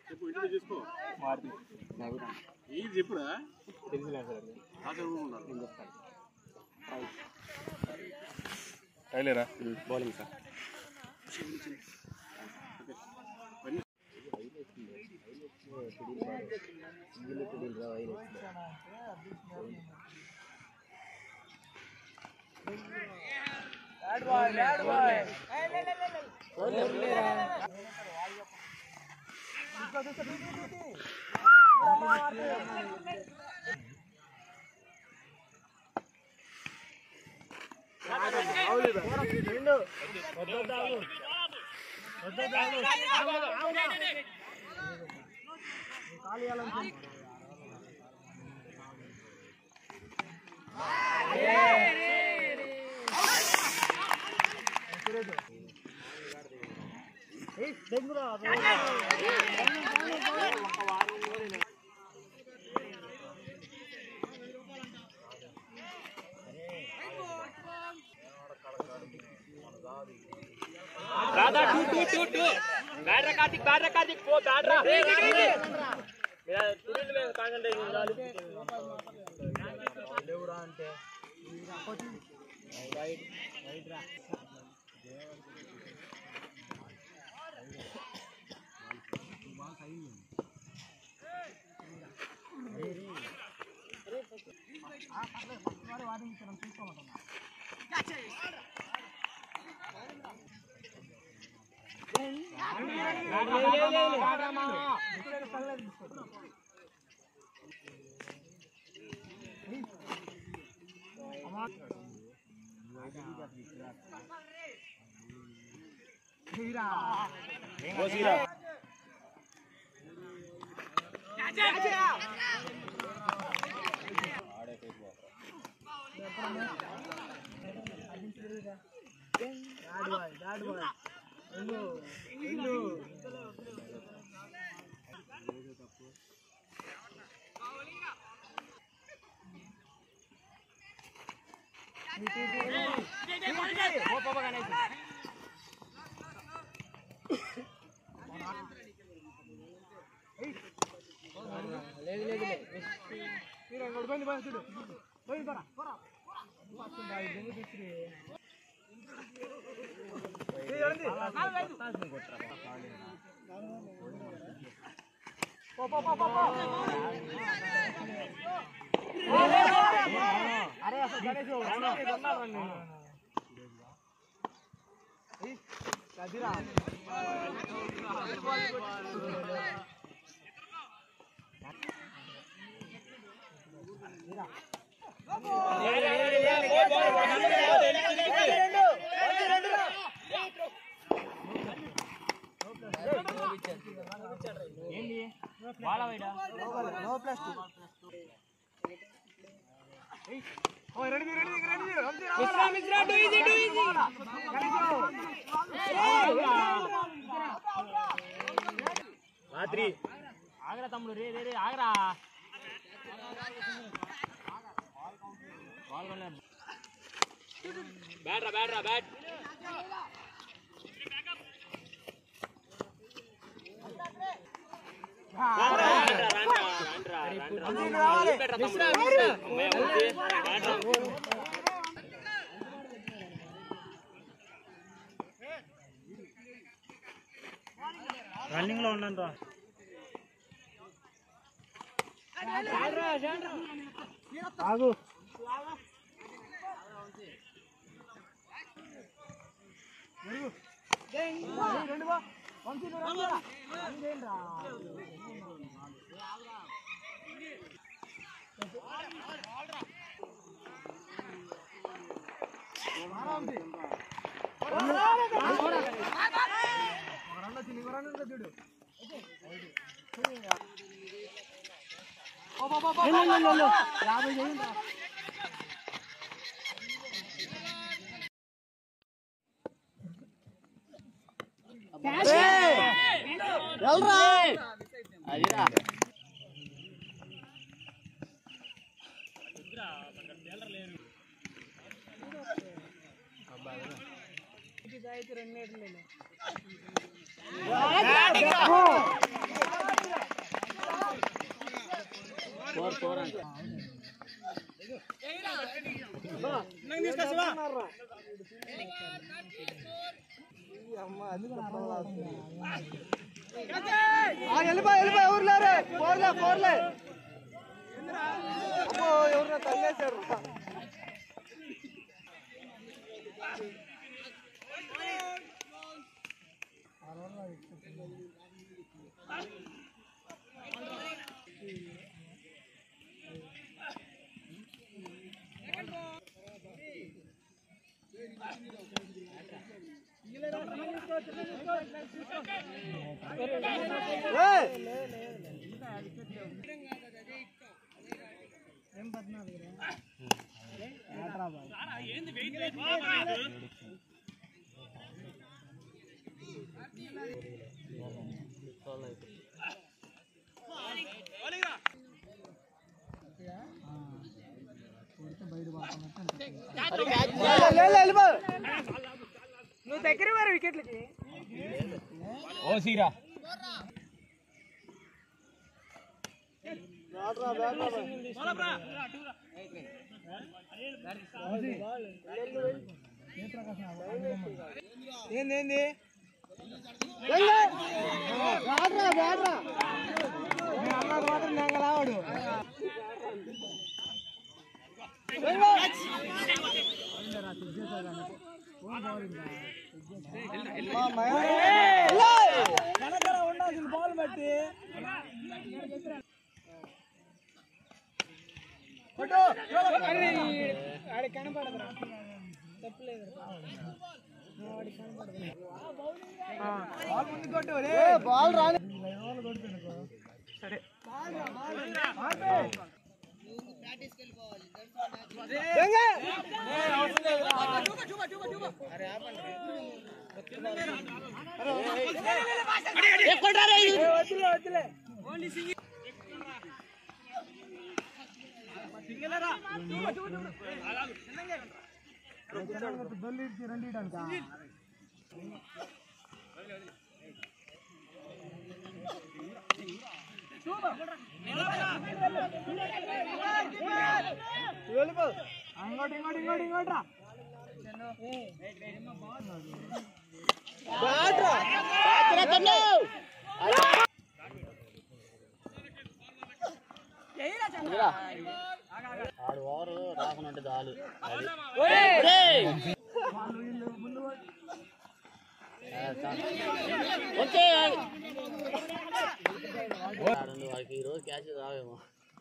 చెప్పు ఇంటి తీసుకో మారుతి ఈ చెప్పురా తెలిసిన సార్ హాజరు ఉన్నారు నేను చెప్తాను టైలరా bowling sir Radha two two two two బ్యాటరా కార్తిక్ బ్యాటరా కార్తిక్ పో బ్యాటరా కాన్సంట్రేషన్ ఉండాలి రాత్రి ఆగరా తమ్ముడు రే రే రే ఆగరా బ్యాట్ రా బ్యాట్ రా బ్యాట్ రన్నింగ్ లో ఉన్నాను రా ఆగు వెళ్ళిపో వెళ్ళిపో ఎవరు లేరు పోర్లే పోర్లే అమ్మో ఎవరు తల్లేశారు వెళ్ళిపో నువ్వు దగ్గర వారు వికెట్లకి ఓ సీరా ఏంది బ్యాట్రా బ్యాట్రా అన్నది మాత్రం నెంగలావాడు ఉండాల్సిన బాల్ బట్టి ఆడి కనపడదురా తప్పలేదు బాల్ ముందు కొట్టు బాల్ రాని సరే వద్దులే వద్దులే రండి వెళ్ళిపో ఇంకోటి ఇంకోటి ఇంకోటి ఇంకోటి రా బ్యాట్రా ఆడు ఓవర్ రాకుండా చాలు వాడికి ఈ రోజు క్యాచ్ రావేమో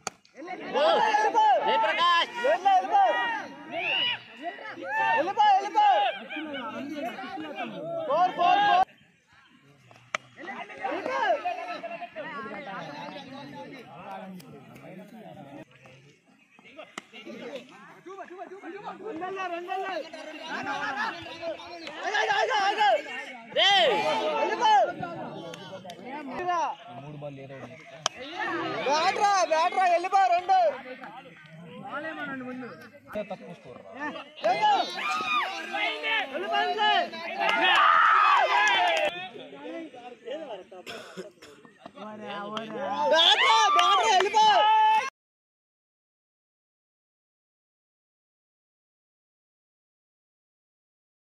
జయప్రకాష్ వెళ్ళిపో వెళ్ళిపో వెళ్ళిపో ఫోర్ ఫోర్ ఫోర్ బ్యాట్రా బ్యాట్రా వెళ్ళిపో రెండు ముందు